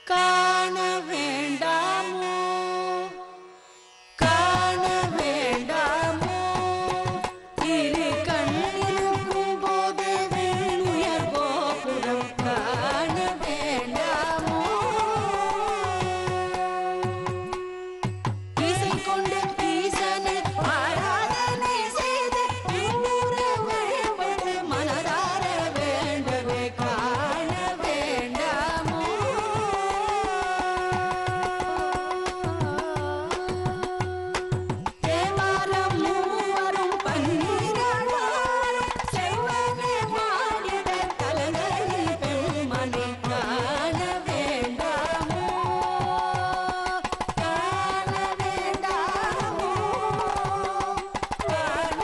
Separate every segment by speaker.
Speaker 1: காண வேண்டாமோ காண வேண்டாமோ இரு கண்ணிருக்கும் போது விண்ணுயர் கோபுரம் காண வேண்டாமோ இசை கொண்டு ஈசனை ஆராதனை செய்து இன்னுற வழிபட்டு மனதார வேண்டவே காண வேண்டாமோ தேவாரம் மூவரும் பன்னிரண்டாரும் செவ்வனே மாடிட கலங்களில் பெண்மணி காண வேண்டாமோ காண வேண்டாமோ காண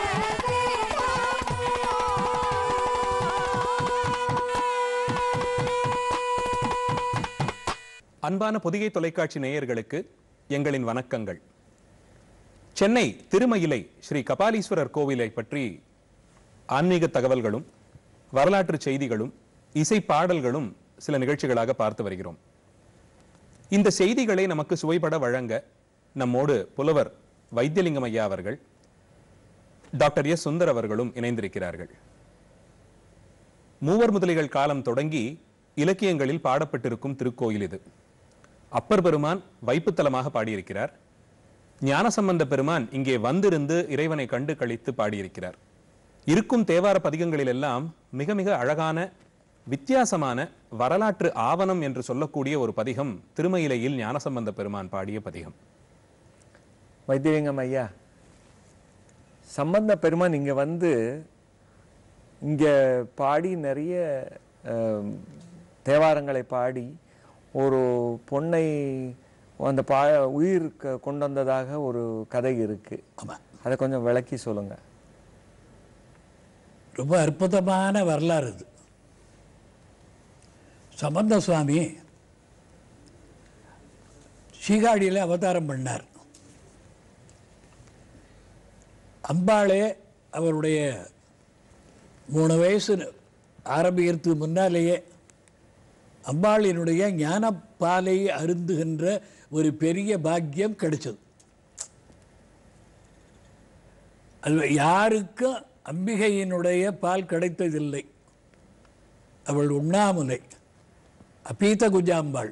Speaker 2: அன்பான பொதிகை தொலைக்காட்சி நேயர்களுக்கு எங்களின் வணக்கங்கள் சென்னை திருமயிலை ஸ்ரீ கபாலீஸ்வரர் கோவிலை பற்றி ஆன்மீக தகவல்களும் வரலாற்று செய்திகளும் இசை பாடல்களும் சில நிகழ்ச்சிகளாக பார்த்து வருகிறோம் இந்த செய்திகளை நமக்கு சுவைபட வழங்க நம்மோடு புலவர் வைத்தியலிங்கம் ஐயா அவர்கள் டாக்டர் எஸ் சுந்தர் அவர்களும் இணைந்திருக்கிறார்கள் மூவர் முதலிகள் காலம் தொடங்கி இலக்கியங்களில் பாடப்பட்டிருக்கும் திருக்கோயில் இது அப்பர் பெருமான் வைப்புத்தலமாக பாடியிருக்கிறார் ஞானசம்பந்த பெருமான் இங்கே வந்திருந்து இறைவனை கண்டு கழித்து பாடியிருக்கிறார் இருக்கும் தேவார பதிகங்களில் எல்லாம் மிக மிக அழகான வித்தியாசமான வரலாற்று ஆவணம் என்று சொல்லக்கூடிய ஒரு பதிகம் திருமயிலையில் ஞானசம்பந்த பெருமான் பாடிய பதிகம்
Speaker 3: வைத்தியலிங்கம் ஐயா சம்பந்த பெருமான் இங்கே வந்து இங்கே பாடி நிறைய அஹ், தேவாரங்களை பாடி ஒரு பொண்ணை அந்த பா உயிர் க- கொண்டு வந்ததாக ஒரு கதை இருக்கு அதை கொஞ்சம் விளக்கி சொல்லுங்க
Speaker 4: ரொம்ப அற்புதமான வரலாறு இது சம்பந்த சுவாமி சீகாடியில் அவதாரம் பண்ணார் அம்பாளே அவருடைய மூணு வயசு ஆரம்பிக்கிறதுக்கு முன்னாலேயே அம்பாளினுடைய ஞானப்பாலை அருந்துகின்ற ஒரு பெரிய பாக்கியம் கிடைச்சது அது யாருக்கும் அம்பிகையினுடைய பால் கிடைத்ததில்லை அவள் உண்ணாமுலை அபீத குஜாம்பாள்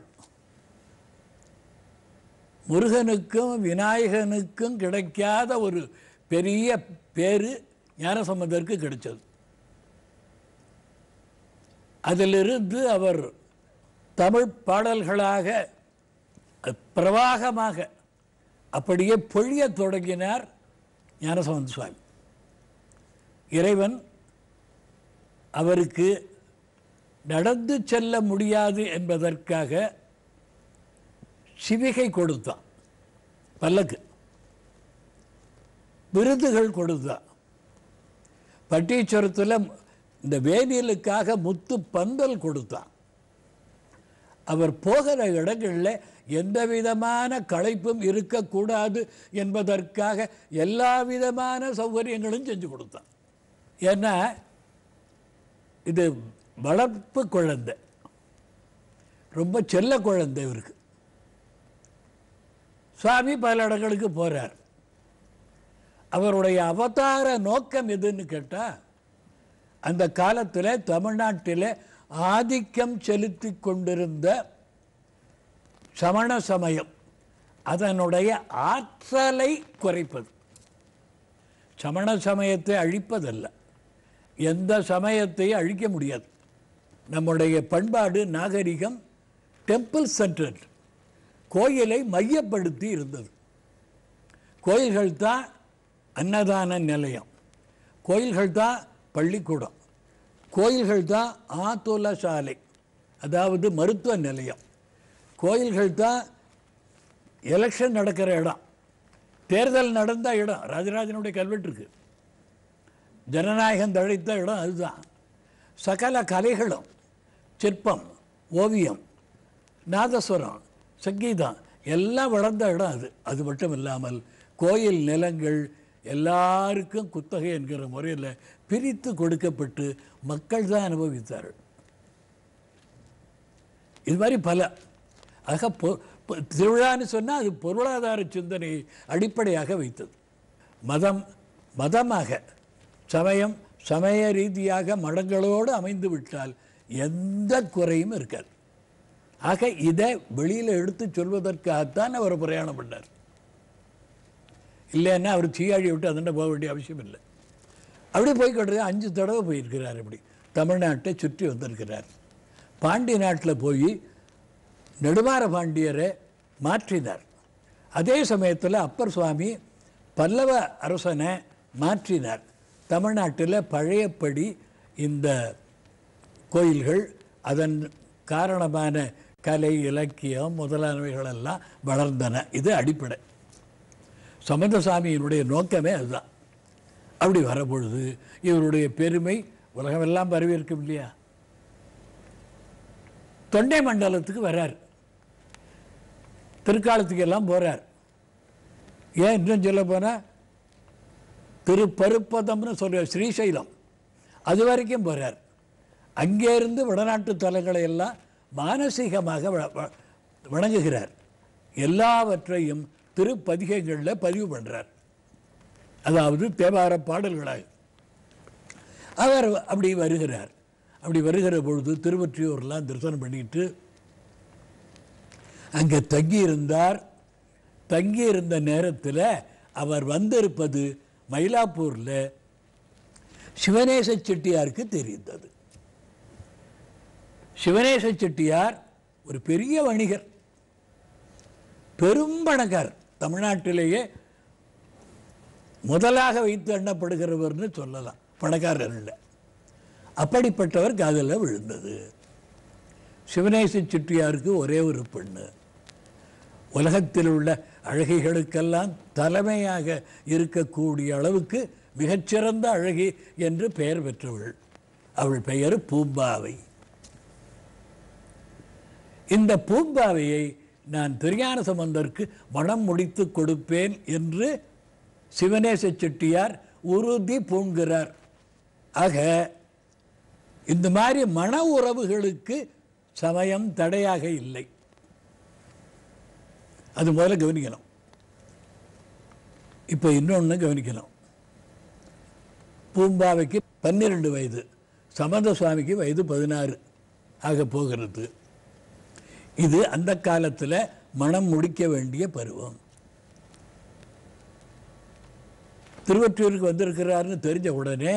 Speaker 4: முருகனுக்கும் விநாயகனுக்கும் கிடைக்காத ஒரு பெரிய பேரு ஞானசம்பந்தருக்கு கிடைச்சது அதிலிருந்து அவர் தமிழ் பாடல்களாக பிரவாகமாக அப்படியே பொழியத் தொடங்கினார் ஞானசம்பந்த சுவாமி இறைவன் அவருக்கு நடந்து செல்ல முடியாது என்பதற்காக சிவிகை கொடுத்தான் பல்லக்கு விருதுகள் கொடுத்தான் பட்டீச்சரத்தில் இந்த வேதியலுக்காக முத்து பந்தல் கொடுத்தான் அவர் போகிற இடங்களில் எந்த விதமான களைப்பும் இருக்கக்கூடாது என்பதற்காக எல்லா விதமான சௌகரியங்களும் செஞ்சு கொடுத்தான் ஏன்னா இது வளர்ப்பு குழந்தை ரொம்ப செல்ல குழந்தை இவருக்கு சுவாமி பல இடங்களுக்கு போறார் அவருடைய அவதார நோக்கம் எதுன்னு கேட்டா அந்த காலத்தில் தமிழ்நாட்டில் ஆதிக்கம் செலுத்தி கொண்டிருந்த சமண சமயம் அதனுடைய ஆற்றலை குறைப்பது சமண சமயத்தை அழிப்பதல்ல எந்த சமயத்தையும் அழிக்க முடியாது நம்முடைய பண்பாடு நாகரிகம் டெம்பிள் சென்டர் கோயிலை மையப்படுத்தி இருந்தது கோயில்கள் தான் அன்னதான நிலையம் கோயில்கள் தான் பள்ளிக்கூடம் கோயில்கள் தான் ஆத்தோல சாலை அதாவது மருத்துவ நிலையம் கோயில்கள் தான் எலெக்ஷன் நடக்கிற இடம் தேர்தல் நடந்த இடம் ராஜராஜனுடைய கல்வெட்டு இருக்கு ஜனநாயகம் தழைத்த இடம் அதுதான் சகல கலைகளும் சிற்பம் ஓவியம் நாதஸ்வரம் சங்கீதம் எல்லாம் வளர்ந்த இடம் அது அது மட்டும் இல்லாமல் கோயில் நிலங்கள் எல்லாருக்கும் குத்தகை என்கிற முறையில் பிரித்து கொடுக்கப்பட்டு மக்கள் தான் அனுபவித்தார்கள் இது மாதிரி பல ஆக பொ- பொ- திருவிழான்னு சொன்னால் அது பொருளாதார சிந்தனையை அடிப்படையாக வைத்தது மதம் மதமாக சமயம் சமய ரீதியாக மடங்களோடு அமைந்து விட்டால் எந்த குறையும் இருக்காது ஆக இதை வெளியில் எடுத்து சொல்வதற்காகத்தான் அவர் பிரயாணம் பண்ணார் இல்லைன்னா அவர் சீயாழி விட்டு அதண்ட போக வேண்டிய அவசியம் இல்லை அப்படி போய் கொண்டு அஞ்சு தடவை போயிருக்கிறார் இப்படி தமிழ்நாட்டை சுற்றி வந்திருக்கிறார் பாண்டி நாட்டில் போய் நெடுமாற பாண்டியரை மாற்றினார் அதே சமயத்தில் அப்பர் சுவாமி பல்லவ அரசனை மாற்றினார் தமிழ்நாட்டில் பழையபடி இந்த கோயில்கள் அதன் காரணமான கலை இலக்கியம் முதலானவைகளெல்லாம் வளர்ந்தன இது அடிப்படை சம்பந்தசாமியினுடைய நோக்கமே அதுதான் அப்படி வரப்பொழுது இவருடைய பெருமை உலகமெல்லாம் வரவேற்கும் இல்லையா தொண்டை மண்டலத்துக்கு வர்றார் திருக்காலத்துக்கு எல்லாம் போறார் ஏன் இன்னும் சொல்ல போனா திருப்பருப்பதம்னு சொல்ற ஸ்ரீசைலம் அது வரைக்கும் போறார் அங்கே இருந்து வடநாட்டு தலங்களை எல்லாம் மானசீகமாக வ- வ- வணங்குகிறார் எல்லாவற்றையும் திருப்பதிகங்களில் பதிவு பண்றார் அதாவது தேவார பாடல்களாக அவர் அப்படி வருகிறார் அப்படி வருகிற பொழுது திருவொற்றியூர்லாம் தரிசனம் பண்ணிட்டு அங்கே தங்கியிருந்தார் தங்கியிருந்த நேரத்தில் அவர் வந்திருப்பது மயிலாப்பூரில் சிவநேச செட்டியாருக்கு தெரிந்தது சிவநேச செட்டியார் ஒரு பெரிய வணிகர் பெரும் பணக்காரர் தமிழ்நாட்டிலேயே முதலாக வைத்து எண்ணப்படுகிறவர்னு சொல்லலாம் பணக்காரர் இல்லை அப்படிப்பட்டவர் காதலில் விழுந்தது சிவநேச செட்டியாருக்கு ஒரே ஒரு பெண்ணு உலகத்தில் உள்ள அழகிகளுக்கெல்லாம் தலைமையாக இருக்கக்கூடிய அளவுக்கு மிகச்சிறந்த அழகி என்று பெயர் பெற்றவள் அவள் பெயர் பூம்பாவை இந்த பூம்பாவையை நான் திருஞான சம்பந்தருக்கு மனம் முடித்து கொடுப்பேன் என்று சிவநேச செட்டியார் உறுதி பூண்கிறார் ஆக இந்த மாதிரி மன உறவுகளுக்கு சமயம் தடையாக இல்லை அது முதல்ல கவனிக்கணும் இப்போ இன்னொன்று கவனிக்கணும் பூம்பாவைக்கு பன்னிரெண்டு வயது சம்பந்த சுவாமிக்கு வயது பதினாறு ஆக போகிறது இது அந்த காலத்தில் மனம் முடிக்க வேண்டிய பருவம் திருவொற்றியூருக்கு வந்திருக்கிறாருன்னு தெரிஞ்ச உடனே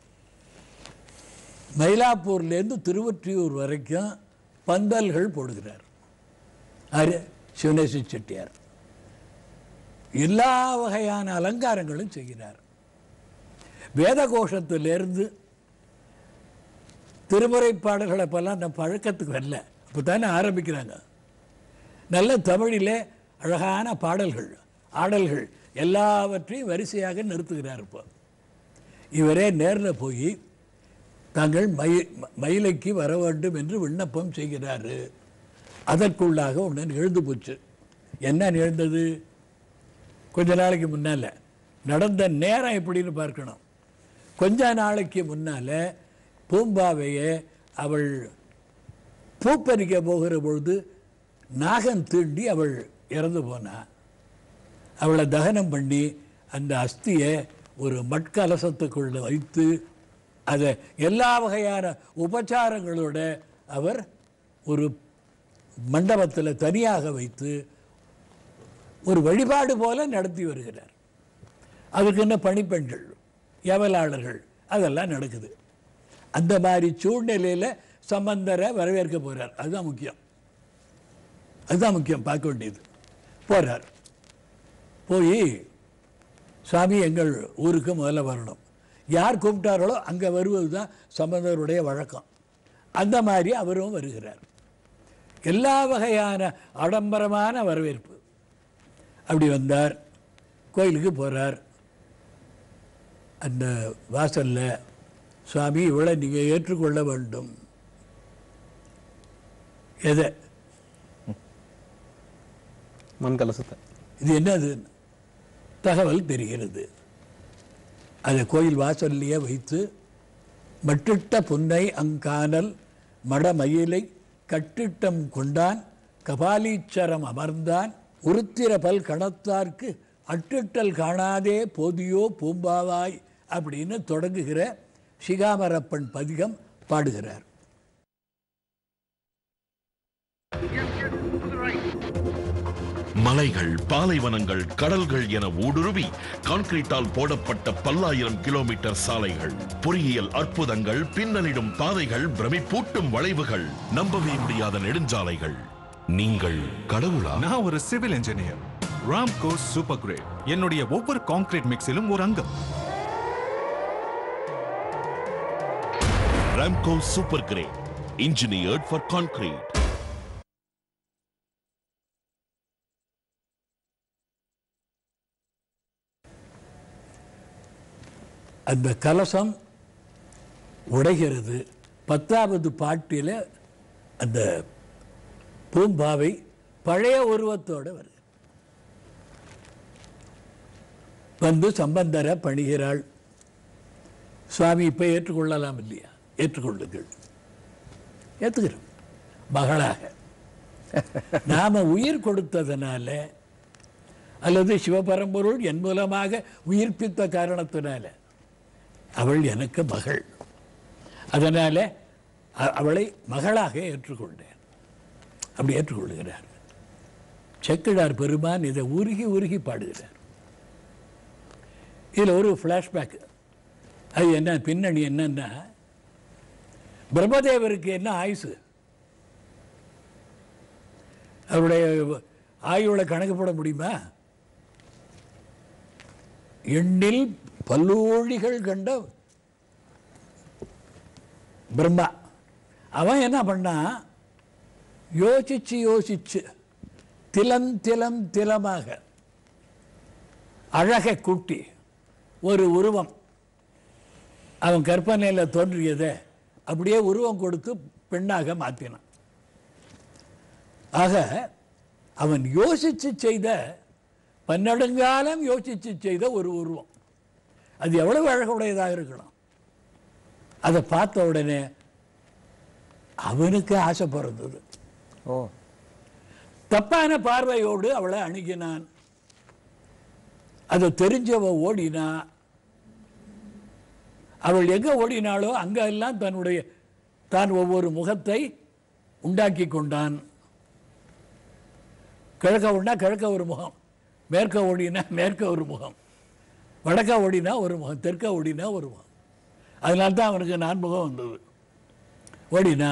Speaker 4: மயிலாப்பூர்லேருந்து திருவொற்றியூர் வரைக்கும் பந்தல்கள் போடுகிறார் ஆரு சிவனேசி செட்டியார் எல்லா வகையான அலங்காரங்களும் செய்கிறார் வேத கோஷத்திலிருந்து திருமுறை பாடல்களை இப்போல்லாம் நம்ம பழக்கத்துக்கு வரல இப்போ தானே ஆரம்பிக்கிறாங்க நல்ல தமிழிலே அழகான பாடல்கள் ஆடல்கள் எல்லாவற்றையும் வரிசையாக நிறுத்துகிறார் இப்போ இவரே நேரில் போய் தாங்கள் மயி மயிலைக்கு வர வேண்டும் என்று விண்ணப்பம் செய்கிறாரு அதற்குள்ளாக ஒன்று எழுந்து போச்சு என்ன எழுந்தது கொஞ்ச நாளைக்கு முன்னால் நடந்த நேரம் எப்படின்னு பார்க்கணும் கொஞ்ச நாளைக்கு முன்னால் பூம்பாவையை அவள் பூப்பறிக்க போகிற பொழுது நாகம் தீண்டி அவள் இறந்து போனா அவளை தகனம் பண்ணி அந்த அஸ்தியை ஒரு மட்கலசத்துக்குள்ள வைத்து அதை எல்லா வகையான உபச்சாரங்களோட அவர் ஒரு மண்டபத்தில் தனியாக வைத்து ஒரு வழிபாடு போல நடத்தி வருகிறார் அதுக்கு என்ன பணிப்பெண்கள் எவலாளர்கள் அதெல்லாம் நடக்குது அந்த மாதிரி சூழ்நிலையில் சம்பந்தரை வரவேற்க போறார் அதுதான் முக்கியம் அதுதான் முக்கியம் பார்க்க வேண்டியது போறார் போய் சாமி எங்கள் ஊருக்கு முதல்ல வரணும் யார் கூப்பிட்டார்களோ அங்கே வருவது தான் சம்பந்தருடைய வழக்கம் அந்த மாதிரி அவரும் வருகிறார் எல்லா வகையான ஆடம்பரமான வரவேற்பு அப்படி வந்தார் கோயிலுக்கு போகிறார் அந்த வாசல்ல சுவாமி இவளை நீங்கள் ஏற்றுக்கொள்ள வேண்டும் எதை
Speaker 2: மண் கலசத்தை
Speaker 4: இது என்னது தகவல் தெரிகிறது அதை கோயில் வாசல்லையே வைத்து மட்டிட்ட புன்னை அங்கானல் மடமயிலை கட்டிட்டம் கொண்டான் கபாலீச்சரம் அமர்ந்தான் உருத்திர பல் கணத்தார்க்கு அட்டிட்டல் காணாதே போதியோ பூம்பாவாய் அப்படின்னு தொடங்குகிற சிகாமரப்பன் பதிகம் பாடுகிறார்
Speaker 5: மலைகள் பாலைவனங்கள் கடல்கள் என ஊடுருவி கான்கிரீட்டால் போடப்பட்ட பல்லாயிரம் கிலோமீட்டர் சாலைகள் பொறியியல் அற்புதங்கள் பின்னலிடும் பாதைகள் பிரமிப்பூட்டும் வளைவுகள் நம்பவே முடியாத நெடுஞ்சாலைகள் நீங்கள் கடவுளா
Speaker 6: நான் ஒரு civil engineer Ramco super grade என்னுடைய ஒவ்வொரு கான்கிரீட் மிக்ஸிலும் ஒரு அங்கம்
Speaker 5: Ramco super grade engineered for concrete
Speaker 4: அந்த கலசம் உடைகிறது பத்தாவது பாட்டில் அந்த பூம்பாவை பழைய உருவத்தோட வருது வந்து சம்பந்தரை பணிகிறாள் சுவாமி இப்போ ஏற்றுக்கொள்ளலாம் இல்லையா ஏற்றுக்கொள்ளுங்கள் ஏற்றுக்கிறோம் மகளாக நாம உயிர் கொடுத்ததுனால அல்லது சிவபரம்பொருள் என் மூலமாக உயிர்ப்பித்த காரணத்தினால அவள் எனக்கு மகள் அதனால அ- அவளை மகளாக ஏற்றுக்கொண்டேன் அப்படி ஏற்றுக்கொள்கிறார் செக்கிழார் பெருமான் இதை உருகி உருகி பாடுகிறார் இதில் ஒரு ஃப்ளாஷ்பேக் அது என்ன பின்னணி என்னன்னா பிரம்மதேவருக்கு என்ன ஆயுசு அவருடைய ஆயுளை கணக்கு போட முடியுமா எண்ணில் பல்லோழிகள் கண்ட பிரம்மா அவன் என்ன பண்ணான் யோசிச்சு யோசிச்சு திலம் திலம் திலமாக அழகை கூட்டி ஒரு உருவம் அவன் கற்பனையில் தோன்றியதை அப்படியே உருவம் கொடுத்து பெண்ணாக மாற்றினான் ஆக அவன் யோசிச்சு செய்த பன்னெடுங்காலம் யோசிச்சு செய்த ஒரு உருவம் அது எவ்வளவு அழகுடையதாக இருக்கணும் அதை பார்த்த உடனே அவனுக்கு ஆசை பிறந்தது
Speaker 3: ஓ
Speaker 4: தப்பான பார்வையோடு அவளை அணுகினான் அதை தெரிஞ்சவ ஓடினா அவள் எங்க ஓடினாளோ அங்க எல்லாம் தன்னுடைய தான் ஒவ்வொரு முகத்தை உண்டாக்கி கொண்டான் கிழக்க ஓடினா கிழக்க ஒரு முகம் மேற்க ஓடினா மேற்க ஒரு முகம் வடக்க ஓடினா ஒரு முகம் தெற்க ஓடினா ஒரு முகம் அதனால தான் அவனுக்கு நான்முகம் வந்தது ஓடினா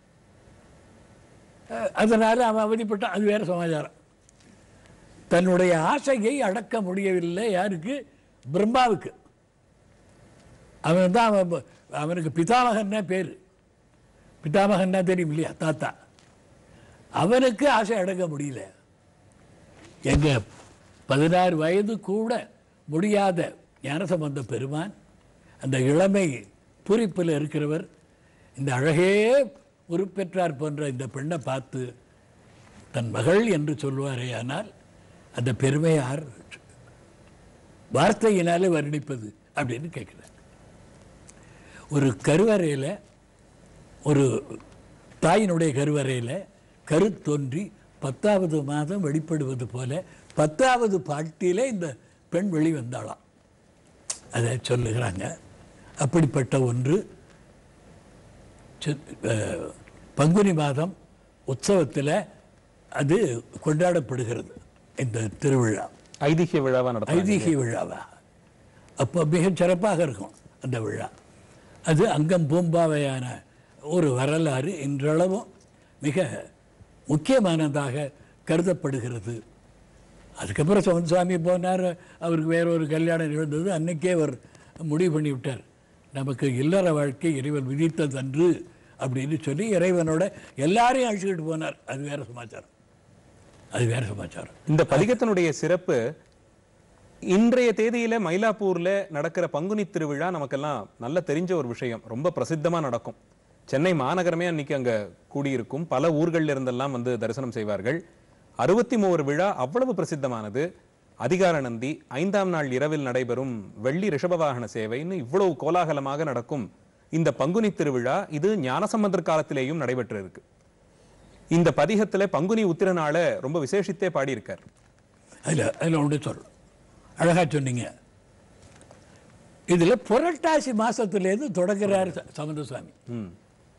Speaker 4: அஹ், அதனால அவன் அவதிப்பட்டான் அது வேற சமாச்சாரம் தன்னுடைய ஆசையை அடக்க முடியவில்லை யாருக்கு பிரம்மாவுக்கு அவன் தான் அவன் ப- அவனுக்கு பிதாமகன்னா பேர் பிதாமகன்னா தெரியும் இல்லையா தாத்தா அவனுக்கு ஆசை அடக்க முடியல எங்க பதினாறு வயது கூட முடியாத ஞானசம்பந்த பெருமான் அந்த இளமை பூரிப்பில் இருக்கிறவர் இந்த அழகே உருப்பெற்றார் போன்ற இந்த பெண்ணை பார்த்து தன் மகள் என்று சொல்வாரே ஆனால் அந்த பெருமை யார் வார்த்தையினாலே வர்ணிப்பது அப்படின்னு கேட்குறார் ஒரு கருவறையில் ஒரு தாயினுடைய கருவறையில் கரு தோன்றி பத்தாவது மாதம் வெளிப்படுவது போல பத்தாவது பாட்டிலே இந்த பெண் வெளிவந்தாளாம் அதை சொல்லுகிறாங்க அப்படிப்பட்ட ஒன்று சி- அஹ், பங்குனி மாதம் உற்சவத்தில் அது கொண்டாடப்படுகிறது இந்த திருவிழா
Speaker 2: ஐதிஹ்ய விழாவா நடத்த
Speaker 4: ஐதீக விழாவா அப்போ மிகச் சிறப்பாக இருக்கும் அந்த விழா அது அங்கம் பூம்பாவையான ஒரு வரலாறு இன்றளவும் மிக முக்கியமானதாக கருதப்படுகிறது அதுக்கப்புறம் சவன் சுவாமி போனார் அவருக்கு வேற ஒரு கல்யாணம் நிகழ்ந்தது அன்னைக்கே அவர் முடிவு பண்ணி விட்டார் நமக்கு இல்லற வாழ்க்கை இறைவன் விதித்ததன்று அப்படின்னு சொல்லி இறைவனோட எல்லாரையும் அழைச்சிக்கிட்டு போனார் அது வேற சமாச்சாரம் அது வேற சமாச்சாரம்
Speaker 2: இந்த பதிகத்தினுடைய சிறப்பு இன்றைய தேதியில மயிலாப்பூர்ல நடக்கிற பங்குனி திருவிழா நமக்கெல்லாம் நல்ல தெரிஞ்ச ஒரு விஷயம் ரொம்ப பிரசித்தமா நடக்கும் சென்னை மாநகரமே அன்னைக்கு அங்க கூடியிருக்கும் பல ஊர்கள்ல இருந்தெல்லாம் வந்து தரிசனம் செய்வார்கள் அறுபத்தி மூவர் விழா அவ்வளவு பிரசித்தமானது அதிகார நந்தி ஐந்தாம் நாள் இரவில் நடைபெறும் வெள்ளி ரிஷப வாகன சேவைன்னு இவ்வளவு கோலாகலமாக நடக்கும் இந்த பங்குனி திருவிழா இது ஞானசம்பந்தர் காலத்திலேயும் நடைபெற்று இருக்கு இந்த பதிகத்துல பங்குனி உத்திரனால ரொம்ப விசேஷித்தே பாடியிருக்கார்
Speaker 4: அதில் அதில் ஒன்று சொல்லணும் அழகா சொன்னீங்க இதில் புரட்டாசி மாசத்துலேருந்து தொடங்குறார் ச- சமந்த சுவாமி
Speaker 2: ம்.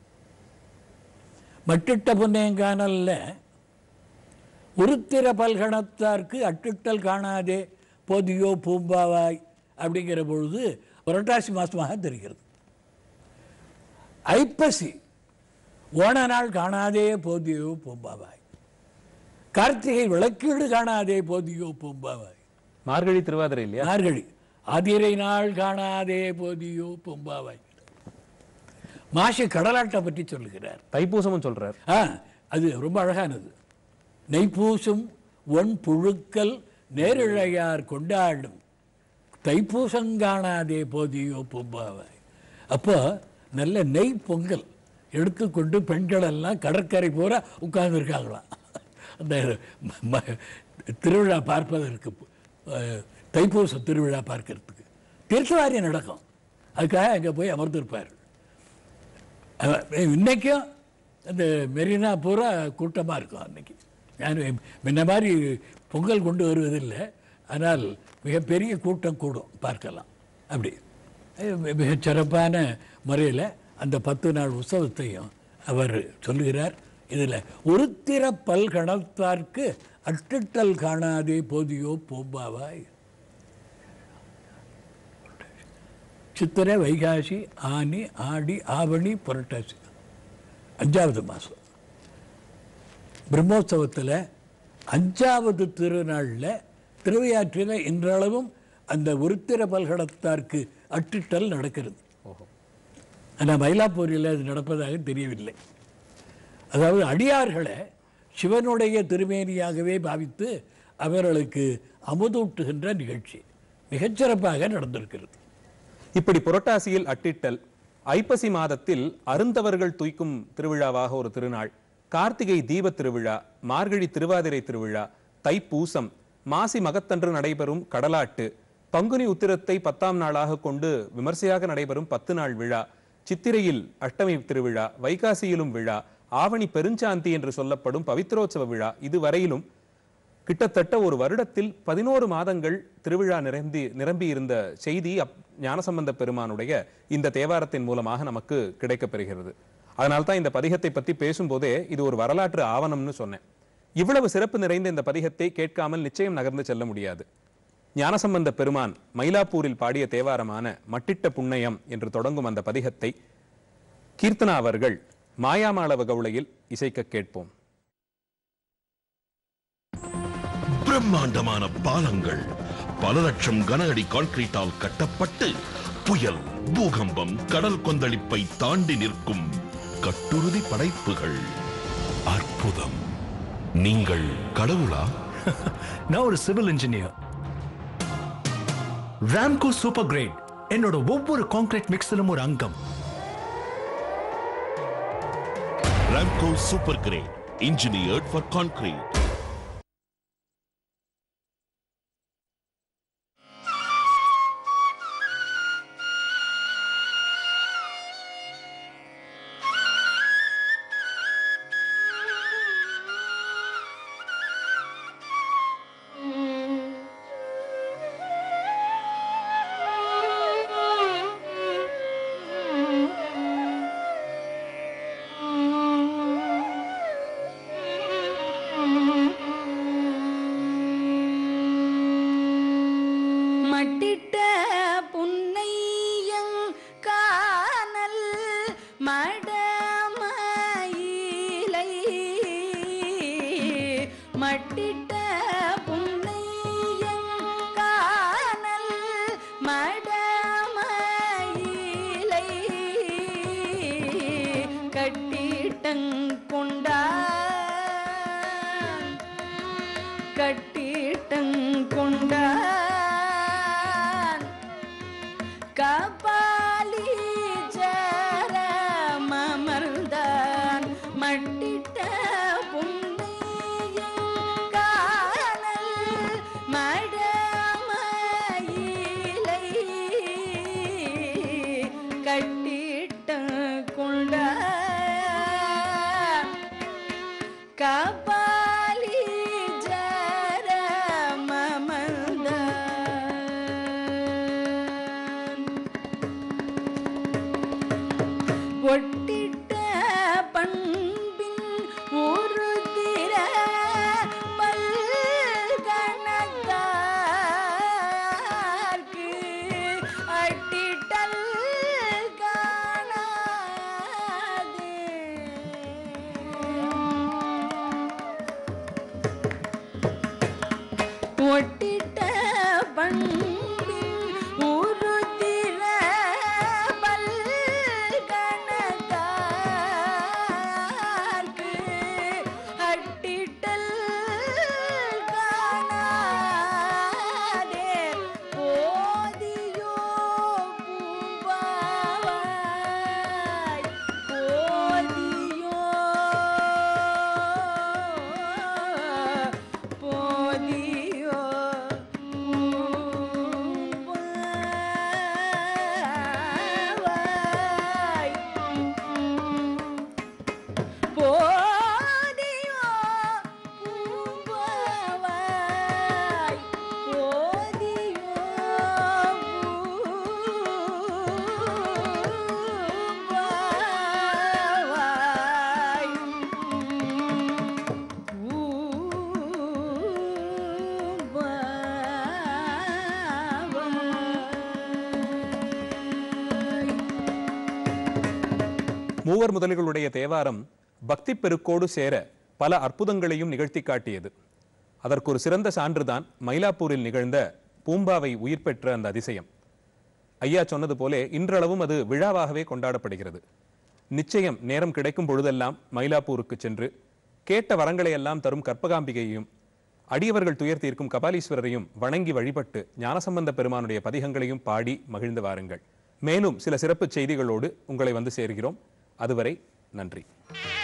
Speaker 4: மட்டிட்ட புண்ணியங்கானல்ல உருத்திர பல்கணத்தார்க்கு அட்டிட்டல் காணாதே போதியோ பூம்பாவாய் அப்படிங்கிற பொழுது புரட்டாசி மாசமாக தெரிகிறது ஐப்பசி ஓண நாள் காணாதே போதியோ பூம்பாவாய் கார்த்திகை விளக்கீடு காணாதே போதியோ பூம்பாவாய்
Speaker 2: மார்கழி திருவாதிரை இல்லையா
Speaker 4: மார்கழி அதிரை நாள் காணாதே போதியோ பூம்பாவாய் மாசி கடலாட்டை பற்றி சொல்லுகிறார்
Speaker 2: தைப்பூசமும் சொல்றார்
Speaker 4: ஆ அது ரொம்ப அழகானது நெய்ப்பூசும் ஒன் புழுக்கல் நேரிழையார் கொண்டாடும் தைப்பூசங்காணாதே போதியோ பூம்பாவாய் அப்போ நல்ல நெய் பொங்கல் எடுத்துக்கொண்டு பெண்கள் எல்லாம் கடற்கரை பூரா உட்கார்ந்துருக்காங்களாம் அந்த ம- ம- திருவிழா பார்ப்பதற்கு அஹ், தைப்பூச திருவிழா பார்க்கறதுக்கு தீர்த்தவாரி நடக்கும் அதுக்காக அங்கே போய் அமர்ந்திருப்பார் அவ- இன்னைக்கும் அந்த மெரினா பூரா கூட்டமாக இருக்கும் அன்னைக்கு நான் முன்ன மாதிரி பொங்கல் கொண்டு வருவதில்லை ஆனால் மிகப்பெரிய கூட்டம் கூடும் பார்க்கலாம் அப்படி அஹ் மிகச் சிறப்பான முறையில் அந்த பத்து நாள் உற்சவத்தையும் அவர் சொல்லுகிறார் இதில் ஒருத்திர பல்கணத்தார்க்கு அட்டிட்டல் காணாதே போதியோ பூம்பாவாய் சித்திரை வைகாசி ஆனி ஆடி ஆவணி புரட்டாசி அஞ்சாவது மாதம் பிரம்மோற்சவத்தில் அஞ்சாவது திருநாளில் திருவையாற்றில் இன்றளவும் அந்த உருத்திர பல்கடத்தார்க்கு அட்டிட்டல் நடக்கிறது ஆனால் மயிலாப்பூரில் அது நடப்பதாக தெரியவில்லை அதாவது அடியார்களை சிவனுடைய திருமேனியாகவே பாவித்து அவர்களுக்கு அமுதூட்டுகின்ற நிகழ்ச்சி மிகச்சிறப்பாக நடந்திருக்கிறது
Speaker 2: இப்படி புரட்டாசியில் அட்டிட்டல் ஐப்பசி மாதத்தில் அருந்தவர்கள் துய்க்கும் திருவிழாவாக ஒரு திருநாள் கார்த்திகை தீப திருவிழா மார்கழி திருவாதிரை திருவிழா தைப்பூசம் மாசி மகத்தன்று நடைபெறும் கடலாட்டு பங்குனி உத்திரத்தை பத்தாம் நாளாக கொண்டு விமர்சையாக நடைபெறும் பத்து நாள் விழா சித்திரையில் அஷ்டமி திருவிழா வைகாசியிலும் விழா ஆவணி பெருஞ்சாந்தி என்று சொல்லப்படும் பவித்ரோத்சவ விழா இதுவரையிலும் கிட்டத்தட்ட ஒரு வருடத்தில் பதினோரு மாதங்கள் திருவிழா நிரம்பி நிரம்பி இருந்த செய்தி அப் ஞானசம்பந்த பெருமானுடைய இந்த தேவாரத்தின் மூலமாக நமக்கு கிடைக்கப்பெறுகிறது அதனால தான் இந்த பதிகத்தை பத்தி பேசும்போதே இது ஒரு வரலாற்று ஆவணம்னு சொன்னேன் இவ்வளவு சிறப்பு நிறைந்த இந்த பதிகத்தை கேட்காமல் நிச்சயம் நகர்ந்து செல்ல முடியாது ஞானசம்பந்த பெருமான் மயிலாப்பூரில் பாடிய தேவாரமான மட்டிட்ட புண்ணியம் என்று தொடங்கும் அந்த பதிகத்தை கீர்த்தனா அவர்கள் மாயாமாளவ கவுளையில் இசைக்க கேட்போம்
Speaker 5: பிரம்மாண்டமான பாலங்கள் பல லட்சம் கன அடி கான்கிரீட்டால் கட்டப்பட்டு புயல் பூகம்பம் கடல் கொந்தளிப்பை தாண்டி நிற்கும் கட்டுறுதி படைப்புகள் அற்புதம் நீங்கள் கடவுளா
Speaker 7: நான் ஒரு civil engineer Ramco super grade என்னோட ஒவ்வொரு கான்கிரீட் மிக்ஸிலும் ஒரு அங்கம்
Speaker 5: Ramco super grade engineered for concrete
Speaker 1: மட்டிட்ட புன்னையங் காணல் மடமயிலை மட்டிட்ட புன்னையங் காணல் மடமயிலை கட்டிட்டங் கொண்டான் கட்டிட்டங் கொண்டான் கபாலி ஜரமமர்ந்தான் மட்டிட்ட புண்ணியம் காணல் மடமயிலை கட்டிட்ட கொண்டான் கபாலி ஜரமமந்தான் ஒட்டிட்ட பண்பின் ஒரு திற மல்கணத்தார்க்கு அட்டிட்டல் காணாதே ஒட்டிட்ட பண்பின் ஒரு திற பல்கணத்தார்க்கு அட்டிட்டல் காணாதே போதியோ பூவாய் போதியோ போதியோ பூவாய் போதியோ பூவாய் போதியோ பூவாய்
Speaker 2: மூவர் முதலிகளுடைய தேவாரம் பக்தி பெருக்கோடு சேர பல அற்புதங்களையும் நிகழ்த்தி காட்டியது அதற்கு ஒரு சிறந்த சான்றுதான் மயிலாப்பூரில் நிகழ்ந்த பூம்பாவை உயிர் பெற்ற அந்த அதிசயம் ஐயா சொன்னது போலே இன்றளவும் அது விழாவாகவே கொண்டாடப்படுகிறது நிச்சயம் நேரம் கிடைக்கும் பொழுதெல்லாம் மயிலாப்பூருக்கு சென்று கேட்ட வரங்களை எல்லாம் தரும் கற்பகாம்பிகையையும் அடியவர்கள் துயர் தீர்க்கும் கபாலீஸ்வரரையும் வணங்கி வழிபட்டு ஞானசம்பந்த பெருமானுடைய பதிகங்களையும் பாடி மகிழ்ந்து வாருங்கள் மேலும் சில சிறப்பு செய்திகளோடு உங்களை வந்து சேர்கிறோம் அதுவரை நன்றி